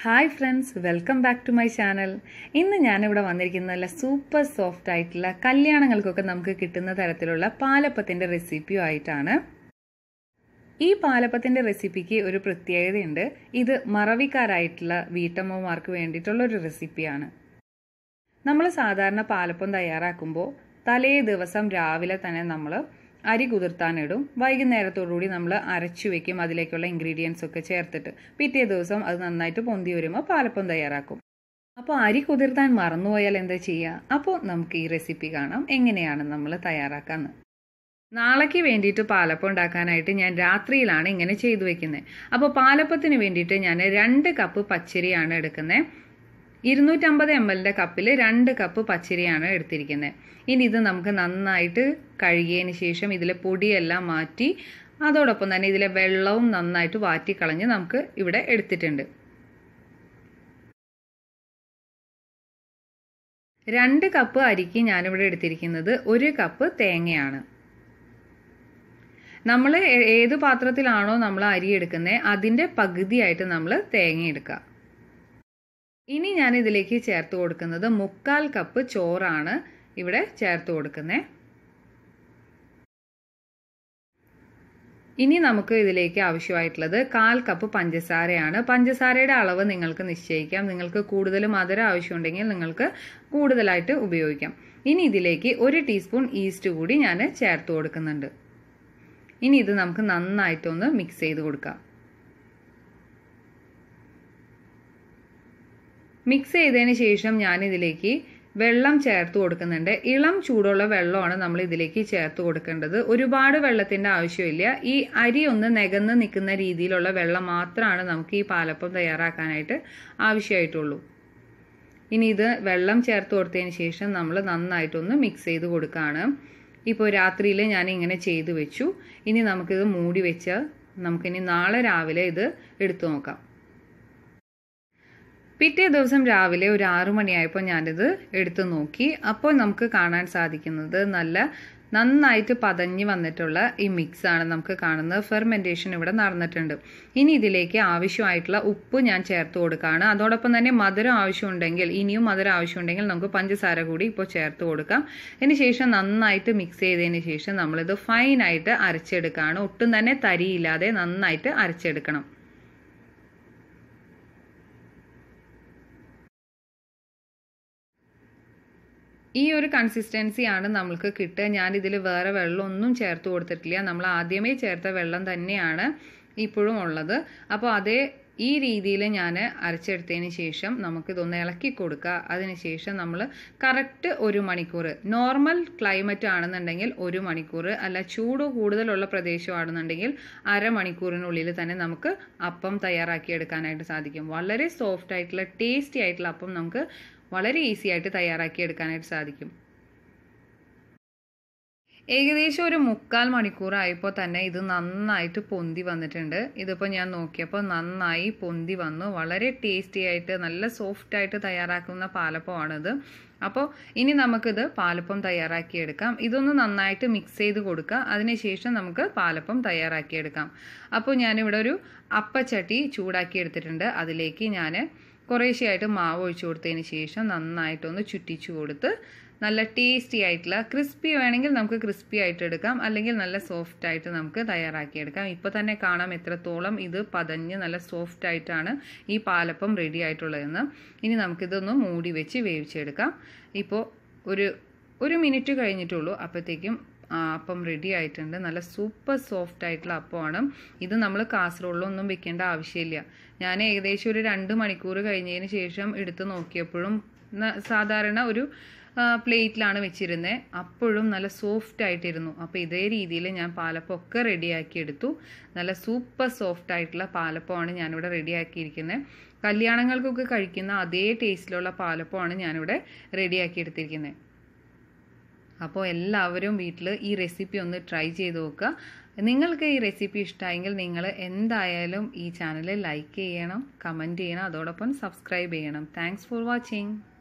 hi friends welcome back to my channel ഇന്ന് ഞാനിവിടെ വന്നിരിക്കുന്ന നല്ല സൂപ്പർ സോഫ്റ്റ് ആയിട്ടുള്ള കല്യാണങ്ങൾക്കൊക്കെ നമുക്ക് കിട്ടുന്ന തരത്തിലുള്ള പാലപ്പത്തിൻ്റെ റെസിപ്പിയും ആയിട്ടാണ് ഈ പാലപ്പത്തിൻ്റെ റെസിപ്പിക്ക് ഒരു പ്രത്യേകതയുണ്ട് ഇത് മറവിക്കാരായിട്ടുള്ള വീട്ടമ്മമാർക്ക് വേണ്ടിയിട്ടുള്ള ഒരു റെസിപ്പിയാണ് നമ്മൾ സാധാരണ പാലപ്പം തയ്യാറാക്കുമ്പോൾ തലേ ദിവസം രാവിലെ തന്നെ നമ്മൾ അരി കുതിർത്താനിടും വൈകുന്നേരത്തോടുകൂടി നമ്മൾ അരച്ചു വെക്കും അതിലേക്കുള്ള ഇൻഗ്രീഡിയൻസ് ഒക്കെ ചേർത്തിട്ട് പിറ്റേ ദിവസം അത് നന്നായിട്ട് പൊന്തി വരുമ്പോൾ പാലപ്പം തയ്യാറാക്കും അപ്പോൾ അരി കുതിർത്താൻ മറന്നുപോയാൽ എന്താ ചെയ്യുക അപ്പോൾ നമുക്ക് ഈ റെസിപ്പി കാണാം എങ്ങനെയാണ് നമ്മൾ തയ്യാറാക്കാന്ന് നാളേക്ക് വേണ്ടിയിട്ട് പാലപ്പം ഉണ്ടാക്കാനായിട്ട് ഞാൻ രാത്രിയിലാണ് ഇങ്ങനെ ചെയ്തു വെക്കുന്നത് അപ്പോൾ പാലപ്പത്തിന് വേണ്ടിയിട്ട് ഞാൻ രണ്ട് കപ്പ് പച്ചരിയാണ് എടുക്കുന്നത് ഇരുന്നൂറ്റമ്പത് എം എല്ലിൻ്റെ കപ്പിൽ രണ്ട് കപ്പ് പച്ചരിയാണ് എടുത്തിരിക്കുന്നത് ഇനി ഇത് നമുക്ക് നന്നായിട്ട് കഴുകിയതിന് ശേഷം ഇതിലെ പൊടിയെല്ലാം മാറ്റി അതോടൊപ്പം തന്നെ ഇതിലെ വെള്ളവും നന്നായിട്ട് വാറ്റിക്കളഞ്ഞ് നമുക്ക് ഇവിടെ എടുത്തിട്ടുണ്ട് രണ്ട് കപ്പ് അരിക്ക് ഞാനിവിടെ എടുത്തിരിക്കുന്നത് ഒരു കപ്പ് തേങ്ങയാണ് നമ്മൾ ഏത് പാത്രത്തിലാണോ നമ്മൾ അരി എടുക്കുന്നത് അതിൻ്റെ പകുതിയായിട്ട് നമ്മൾ തേങ്ങ എടുക്കുക ഇനി ഞാൻ ഇതിലേക്ക് ചേർത്ത് കൊടുക്കുന്നത് മുക്കാൽ കപ്പ് ചോറാണ് ഇവിടെ ചേർത്ത് കൊടുക്കുന്നത് ഇനി നമുക്ക് ഇതിലേക്ക് ആവശ്യമായിട്ടുള്ളത് കാൽ കപ്പ് പഞ്ചസാരയാണ് പഞ്ചസാരയുടെ അളവ് നിങ്ങൾക്ക് നിശ്ചയിക്കാം നിങ്ങൾക്ക് കൂടുതൽ മധുരം ആവശ്യമുണ്ടെങ്കിൽ നിങ്ങൾക്ക് കൂടുതലായിട്ട് ഉപയോഗിക്കാം ഇനി ഇതിലേക്ക് ഒരു ടീസ്പൂൺ ഈസ്റ്റ് കൂടി ഞാൻ ചേർത്ത് കൊടുക്കുന്നുണ്ട് ഇനി ഇത് നമുക്ക് നന്നായിട്ടൊന്ന് മിക്സ് ചെയ്ത് കൊടുക്കാം മിക്സ് ചെയ്തതിന് ശേഷം ഞാൻ ഇതിലേക്ക് വെള്ളം ചേർത്ത് കൊടുക്കുന്നുണ്ട് ഇളം ചൂടുള്ള വെള്ളമാണ് നമ്മൾ ഇതിലേക്ക് ചേർത്ത് കൊടുക്കേണ്ടത് ഒരുപാട് വെള്ളത്തിൻ്റെ ആവശ്യമില്ല ഈ അരി ഒന്ന് നികന്ന് നിൽക്കുന്ന രീതിയിലുള്ള വെള്ളം മാത്രമാണ് നമുക്ക് ഈ പാലപ്പം തയ്യാറാക്കാനായിട്ട് ആവശ്യമായിട്ടുള്ളൂ ഇനി ഇത് വെള്ളം ചേർത്ത് കൊടുത്തതിന് ശേഷം നമ്മൾ നന്നായിട്ടൊന്ന് മിക്സ് ചെയ്ത് കൊടുക്കുകയാണ് ഇപ്പോൾ രാത്രിയിൽ ഞാൻ ഇങ്ങനെ ചെയ്തു വെച്ചു ഇനി നമുക്കിത് മൂടി വെച്ച് നമുക്കിനി നാളെ രാവിലെ ഇത് എടുത്തു നോക്കാം പിറ്റേ ദിവസം രാവിലെ ഒരു ആറു മണിയായപ്പോൾ ഞാനിത് എടുത്തു നോക്കി അപ്പോൾ നമുക്ക് കാണാൻ സാധിക്കുന്നത് നല്ല നന്നായിട്ട് പതഞ്ഞ് വന്നിട്ടുള്ള ഈ മിക്സ് ആണ് നമുക്ക് കാണുന്നത് ഫെർമെൻറ്റേഷൻ ഇവിടെ നടന്നിട്ടുണ്ട് ഇനി ഇതിലേക്ക് ആവശ്യമായിട്ടുള്ള ഉപ്പ് ഞാൻ ചേർത്ത് കൊടുക്കുകയാണ് അതോടൊപ്പം തന്നെ മധുരം ആവശ്യമുണ്ടെങ്കിൽ ഇനിയും മധുരം ആവശ്യമുണ്ടെങ്കിൽ നമുക്ക് പഞ്ചസാര കൂടി ഇപ്പോൾ ചേർത്ത് കൊടുക്കാം അതിന് ശേഷം നന്നായിട്ട് മിക്സ് ചെയ്തതിന് ശേഷം നമ്മളിത് ഫൈനായിട്ട് അരച്ചെടുക്കുകയാണ് ഒട്ടും തന്നെ തരിയില്ലാതെ നന്നായിട്ട് അരച്ചെടുക്കണം ഈ ഒരു കൺസിസ്റ്റൻസിയാണ് നമ്മൾക്ക് കിട്ടുക ഞാനിതിൽ വേറെ വെള്ളമൊന്നും ചേർത്ത് കൊടുത്തിട്ടില്ല നമ്മൾ ആദ്യമേ ചേർത്ത വെള്ളം തന്നെയാണ് ഇപ്പോഴും ഉള്ളത് അപ്പോൾ അതേ ഈ രീതിയിൽ ഞാൻ അരച്ചെടുത്തതിന് ശേഷം നമുക്കിതൊന്ന് ഇളക്കി കൊടുക്കുക അതിനുശേഷം നമ്മൾ കറക്റ്റ് ഒരു മണിക്കൂർ നോർമൽ ക്ലൈമറ്റ് ആണെന്നുണ്ടെങ്കിൽ ഒരു മണിക്കൂർ അല്ല ചൂട് കൂടുതലുള്ള പ്രദേശമാണെന്നുണ്ടെങ്കിൽ അരമണിക്കൂറിനുള്ളിൽ തന്നെ നമുക്ക് അപ്പം തയ്യാറാക്കി എടുക്കാനായിട്ട് സാധിക്കും വളരെ സോഫ്റ്റ് ആയിട്ടുള്ള ടേസ്റ്റി ആയിട്ടുള്ള അപ്പം നമുക്ക് വളരെ ഈസി ആയിട്ട് തയ്യാറാക്കി എടുക്കാനായിട്ട് സാധിക്കും ഏകദേശം ഒരു മുക്കാൽ മണിക്കൂറായപ്പോൾ തന്നെ ഇത് നന്നായിട്ട് പൊന്തി വന്നിട്ടുണ്ട് ഇതിപ്പോൾ ഞാൻ നോക്കിയപ്പോൾ നന്നായി പൊന്തി വന്നു വളരെ ടേസ്റ്റി ആയിട്ട് നല്ല സോഫ്റ്റ് ആയിട്ട് തയ്യാറാക്കുന്ന പാലപ്പമാണിത് അപ്പോൾ ഇനി നമുക്കിത് പാലപ്പം തയ്യാറാക്കിയെടുക്കാം ഇതൊന്ന് നന്നായിട്ട് മിക്സ് ചെയ്ത് കൊടുക്കുക അതിനുശേഷം നമുക്ക് പാലപ്പം തയ്യാറാക്കിയെടുക്കാം അപ്പോൾ ഞാനിവിടെ ഒരു അപ്പച്ചട്ടി ചൂടാക്കി എടുത്തിട്ടുണ്ട് അതിലേക്ക് ഞാൻ കുറേശ്ശെയായിട്ട് മാവ് ഒഴിച്ചു കൊടുത്തതിന് ശേഷം നന്നായിട്ടൊന്ന് ചുറ്റിച്ചു കൊടുത്ത് നല്ല ടേസ്റ്റി ആയിട്ടുള്ള ക്രിസ്പി വേണമെങ്കിൽ നമുക്ക് ക്രിസ്പി ആയിട്ട് എടുക്കാം അല്ലെങ്കിൽ നല്ല സോഫ്റ്റ് ആയിട്ട് നമുക്ക് തയ്യാറാക്കിയെടുക്കാം ഇപ്പോൾ തന്നെ കാണാം എത്രത്തോളം ഇത് പതഞ്ഞ് നല്ല സോഫ്റ്റ് ആയിട്ടാണ് ഈ പാലപ്പം റെഡി ആയിട്ടുള്ളതെന്ന് ഇനി നമുക്കിതൊന്ന് മൂടി വെച്ച് വേവിച്ചെടുക്കാം ഇപ്പോൾ ഒരു ഒരു മിനിറ്റ് കഴിഞ്ഞിട്ടുള്ളൂ അപ്പോഴത്തേക്കും അപ്പം റെഡി ആയിട്ടുണ്ട് നല്ല സൂപ്പർ സോഫ്റ്റ് ആയിട്ടുള്ള അപ്പമാണ് ഇത് നമ്മൾ കാസറോളിലൊന്നും വെക്കേണ്ട ആവശ്യമില്ല ഞാൻ ഏകദേശം ഒരു രണ്ട് മണിക്കൂർ കഴിഞ്ഞതിന് ശേഷം എടുത്ത് നോക്കിയപ്പോഴും സാധാരണ ഒരു പ്ലേറ്റിലാണ് വെച്ചിരുന്നത് അപ്പോഴും നല്ല സോഫ്റ്റ് ആയിട്ടിരുന്നു അപ്പോൾ ഇതേ രീതിയിൽ ഞാൻ പാലപ്പം ഒക്കെ റെഡിയാക്കി എടുത്തു നല്ല സൂപ്പർ സോഫ്റ്റ് ആയിട്ടുള്ള പാലപ്പമാണ് ഞാനിവിടെ റെഡിയാക്കിയിരിക്കുന്നത് കല്യാണങ്ങൾക്കൊക്കെ കഴിക്കുന്ന അതേ ടേസ്റ്റിലുള്ള പാലപ്പമാണ് ഞാനിവിടെ റെഡിയാക്കി എടുത്തിരിക്കുന്നത് അപ്പോൾ എല്ലാവരും വീട്ടിൽ ഈ റെസിപ്പി ഒന്ന് ട്രൈ ചെയ്ത് നോക്കുക നിങ്ങൾക്ക് ഈ റെസിപ്പി ഇഷ്ടമായെങ്കിൽ നിങ്ങൾ എന്തായാലും ഈ ചാനൽ ലൈക്ക് ചെയ്യണം കമൻറ്റ് ചെയ്യണം അതോടൊപ്പം സബ്സ്ക്രൈബ് ചെയ്യണം താങ്ക്സ് ഫോർ വാച്ചിങ്